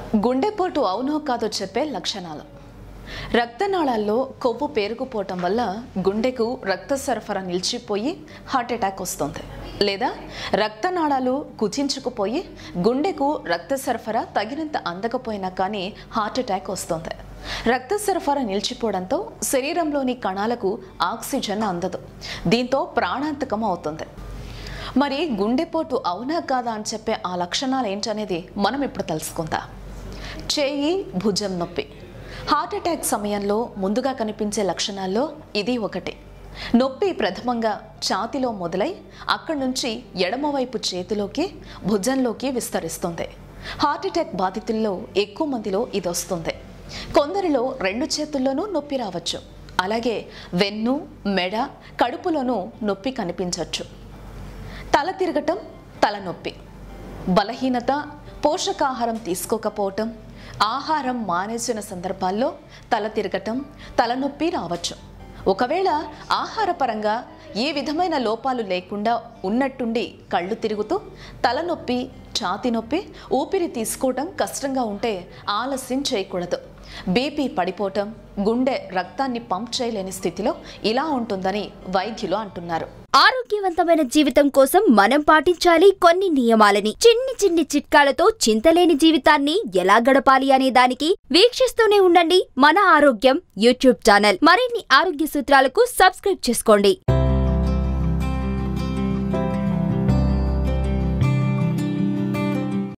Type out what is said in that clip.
గుండెపోటు అవునో కాదో చెప్పే లక్షణాలు రక్తనాళాల్లో కొవ్వు పేరుకుపోవటం వల్ల గుండెకు రక్త సరఫరా నిలిచిపోయి హార్ట్ అటాక్ వస్తుంది లేదా రక్తనాళాలు కుచించుకుపోయి గుండెకు రక్త సరఫరా తగినంత అందకపోయినా కానీ హార్ట్ అటాక్ వస్తుంది రక్త సరఫరా నిలిచిపోవడంతో శరీరంలోని కణాలకు ఆక్సిజన్ అందదు దీంతో ప్రాణాంతకం అవుతుంది మరి గుండెపోటు అవునా కాదా అని చెప్పే ఆ లక్షణాలు ఏంటనేది మనం ఇప్పుడు తెలుసుకుందాం చేయి భుజం నొప్పి హార్ట్ అటాక్ సమయంలో ముందుగా కనిపించే లక్షణాల్లో ఇది ఒకటి నొప్పి ప్రథమంగా ఛాతిలో మొదలై అక్కడి నుంచి ఎడమవైపు చేతిలోకి భుజంలోకి విస్తరిస్తుంది హార్ట్ అటాక్ బాధితుల్లో ఎక్కువ మందిలో ఇది వస్తుంది కొందరిలో రెండు చేతుల్లోనూ నొప్పి రావచ్చు అలాగే వెన్ను మెడ కడుపులోనూ నొప్పి కనిపించవచ్చు తల తిరగటం తలనొప్పి బలహీనత పోషకాహారం తీసుకోకపోవటం ఆహారం మానేసిన సందర్భాల్లో తల తిరగటం తలనొప్పి రావచ్చు ఒకవేళ ఆహారపరంగా ఏ విధమైన లోపాలు లేకుండా ఉన్నట్టుండి కళ్ళు తిరుగుతూ తలనొప్పి ఛాతి నొప్పి ఊపిరి తీసుకోవటం కష్టంగా ఉంటే ఆలస్యం చేయకూడదు బీపీ పడిపోవటం గుండె రక్తాన్ని పంప్ చేయలేని స్థితిలో ఇలా ఉంటుందని వైద్యులు అంటున్నారు ఆరోగ్యవంతమైన జీవితం కోసం మనం పాటించాలి కొన్ని నియమాలని చిన్ని చిన్ని చిట్కాలతో చింతలేని జీవితాన్ని ఎలా గడపాలి అనే దానికి వీక్షిస్తూనే ఉండండి మన ఆరోగ్యం యూట్యూబ్ ఛానల్ మరిన్ని ఆరోగ్య సూత్రాలకు సబ్స్క్రైబ్ చేసుకోండి